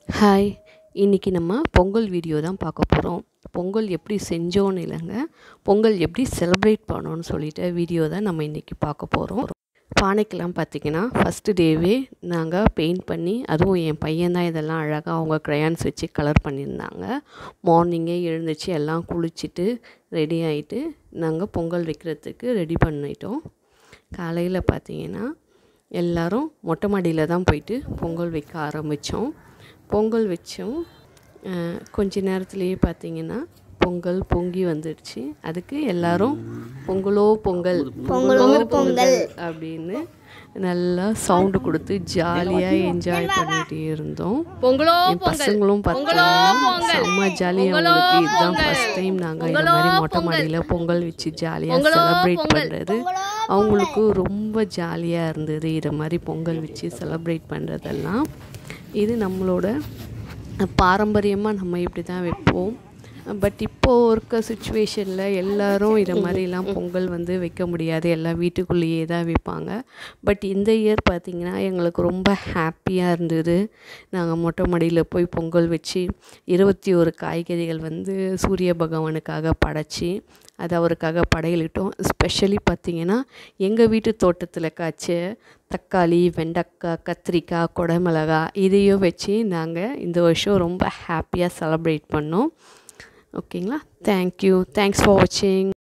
hi இன்றைக்கி நம்ம Pongal video தான் பார்க்க போகிறோம் பொங்கல் எப்படி செஞ்சோன்னு இல்லைங்க பொங்கல் எப்படி செலிப்ரேட் பண்ணோன்னு சொல்லிட்டு வீடியோ தான் நம்ம இன்றைக்கி பார்க்க போகிறோம் பானைக்கெல்லாம் பார்த்திங்கன்னா ஃபஸ்ட்டு டேவே நாங்கள் பெயிண்ட் பண்ணி அதுவும் என் பையன் தான் இதெல்லாம் அழகாக அவங்க க்ரையான்ஸ் வச்சு கலர் பண்ணியிருந்தாங்க மார்னிங்கே எழுந்துச்சு எல்லாம் குளிச்சுட்டு ரெடி ஆகிட்டு நாங்கள் பொங்கல் வைக்கிறதுக்கு ரெடி பண்ணிட்டோம் காலையில் பார்த்தீங்கன்னா எல்லோரும் மொட்டை மாடியில் தான் போயிட்டு பொங்கல் வைக்க ஆரம்பித்தோம் பொங்கல் வச்சோம் அஹ், கொஞ்ச நேரத்துலேயே பார்த்தீங்கன்னா பொங்கல் பொங்கி வந்துடுச்சு அதுக்கு எல்லாரும் பொங்கலோ பொங்கல் பொங்கலோ பொங்கல் அப்படின்னு நல்லா சவுண்டு கொடுத்து ஜாலியாக என்ஜாய் பண்ணிகிட்டே இருந்தோம் பொங்கலோ என் பசங்களும் பார்த்தீங்கன்னா செம்ம ஜாலியாக அவங்களுக்கு இதுதான் ஃபஸ்ட் டைம் நாங்கள் இந்த மாதிரி மொட்டை மாடியில் பொங்கல் வச்சு ஜாலியாக செலிப்ரேட் பண்ணுறது அவங்களுக்கு ரொம்ப ஜாலியாக இருந்தது இதை மாதிரி பொங்கல் வச்சு செலிப்ரேட் பண்ணுறதெல்லாம் இது நம்மளோட பாரம்பரியமாக நம்ம இப்படி தான் வைப்போம் பட் இப்போது இருக்க சுச்சுவேஷனில் எல்லாரும் இதை மாதிரிலாம் பொங்கல் வந்து வைக்க முடியாது எல்லாம் வீட்டுக்குள்ளேயே தான் வைப்பாங்க பட் இந்த இயர் பார்த்திங்கன்னா எங்களுக்கு ரொம்ப ஹாப்பியாக இருந்தது நாங்கள் மொட்டை மாடியில் போய் பொங்கல் வச்சு இருபத்தி ஒரு காய்கறிகள் வந்து சூரிய பகவானுக்காக படைச்சி அது அவருக்காக படையலிட்டோம் ஸ்பெஷலி பார்த்திங்கன்னா எங்கள் வீட்டு தோட்டத்தில் காய்ச்ச தக்காளி வெண்டைக்காய் கத்திரிக்காய் குடமிளகா இதையும் வச்சு நாங்கள் இந்த வருஷம் ரொம்ப ஹாப்பியாக செலப்ரேட் பண்ணோம் ஓகேங்களா தேங்க்யூ தேங்க்ஸ் ஃபார் வாட்சிங்